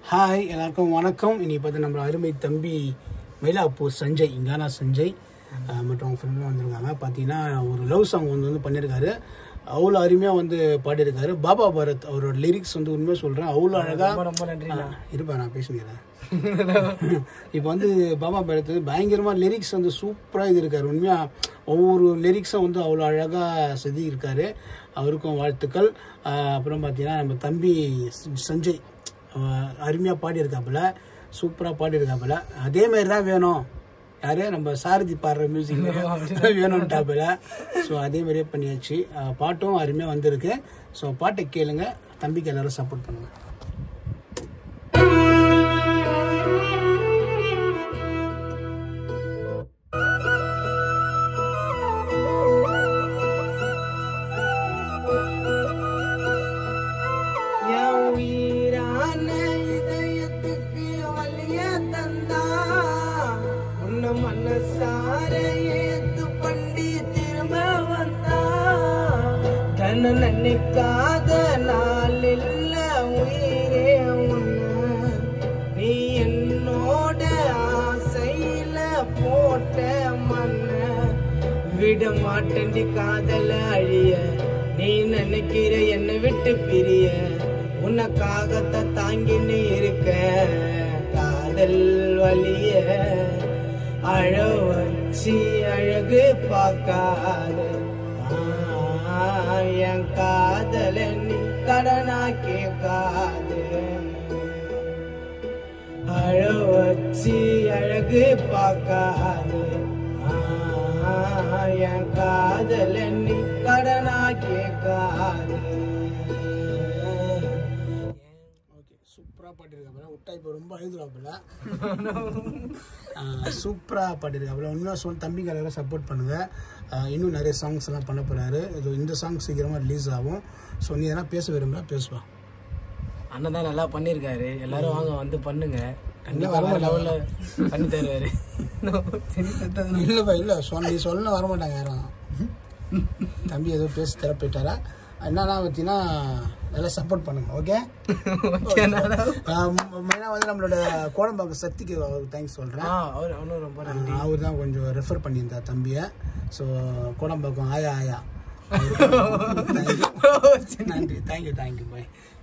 hi எல்லாருக்கும் வணக்கம் இன்னைக்கு பார்த்து நம்ம அருமை தம்பி மயிலாப்பூர் சஞ்சய் இங்கானா சஞ்சய் அஹ், மற்றும் அவங்க ஃப்ரெண்டும் வந்திருக்காங்க பார்த்தீங்கன்னா ஒரு லவ் சாங் வந்து வந்து பண்ணியிருக்காரு அவ்வளோ அருமையாக வந்து பாடியிருக்காரு பாபா பாரத் அவரோட லிரிக்ஸ் வந்து உண்மையாக சொல்கிறேன் அவ்வளோ அழகாக ரொம்ப நன்றி இருப்பா நான் பேசுகிறேன் இப்போ வந்து பாபா பாரத் பயங்கரமாக லிரிக்ஸ் வந்து சூப்பராக இது இருக்காரு உண்மையாக ஒவ்வொரு லிரிக்ஸும் வந்து அவ்வளோ அழகாக செதுக்கியிருக்காரு அவருக்கும் வாழ்த்துக்கள் அஹ், அப்புறம் பார்த்தீங்கன்னா நம்ம தம்பி சஞ்சய் அருமையாக பாடியிருக்காப்புல சூப்பராக பாடியிருக்காப்புல அதே மாதிரி தான் வேணும் யாரு நம்ம சாரதி பாடுற மியூசிக் வேணும்ட்டாப்புல ஸோ அதே மாதிரியே பண்ணியாச்சு அஹ், பாட்டும் அருமையாக வந்திருக்கு ஸோ பாட்டை கேளுங்க தம்பிக்கு எல்லாரும் சப்போர்ட் பண்ணுங்க என் உயிரான இதயத்துக்கு வலிய தந்தா உன்னை மனசார ஏத்து பண்ணி திரும்ப வந்தா தன்னை நினைக்காத நாள் இல்ல உயிரே உன்னை நீ என்னோட ஆசையில போட்ட மண்ண விட மாட்டேன்டி காதல அழிய நீ நினைக்கிற என்னை விட்டு பிரிய உனக்காகத்தான் தாங்கின்னு இருக்க காதல் வலிய அழ வச்சு அழகு பார்க்காது ஆ, என் காதல நீ கடனா கேட்காது அழ வச்சு அழகு பார்க்காது ஆ, என் காதல நீ கடனா கேட்காது ஓகே சூப்பராக பாட்டிருக்காப்புல விட்டா இப்போ ரொம்ப அழுதுவாப்புல சூப்பராக பாட்டிருக்காப்புல உண்மையாக சொல் தம்பிக்கு எல்லாரும் சப்போர்ட் பண்ணுங்கள் இன்னும் நிறைய சாங்ஸ் எல்லாம் பண்ண போகிறாரு இது இந்த சாங் சீக்கிரமாக ரிலீஸ் ஆகும் ஸோ நீ எதனா பேச விரும்புகிறா பேசுவா அண்ணன் தான் நல்லா பண்ணியிருக்காரு எல்லாரும் வாங்க வந்து பண்ணுங்க கண்டிப்பா வேற லெவல்ல பண்ணி தருவாரு இல்லைப்பா இல்லை சொன்ன நீ சொல்ல வரமாட்டாங்க யாரும் தம்பி ஏதோ பேசி தர போயிட்டாரா என்னன்னா பார்த்தீங்கன்னா நல்லா சப்போர்ட் பண்ணுங்க ஓகே மெயினாக வந்து நம்மளோட கோடம்பாக்கம் சக்திக்கு அவருக்கு தேங்க்ஸ் சொல்கிறேன் ஆ அவர் அவனும் ரொம்ப நன்றி அவர் தான் கொஞ்சம் ரெஃபர் பண்ணியிருந்தார் தம்பியை ஸோ கோடம்பாக்கம் ஆயா ஆயா நன்றி தேங்க்யூ தேங்க்யூ பாய்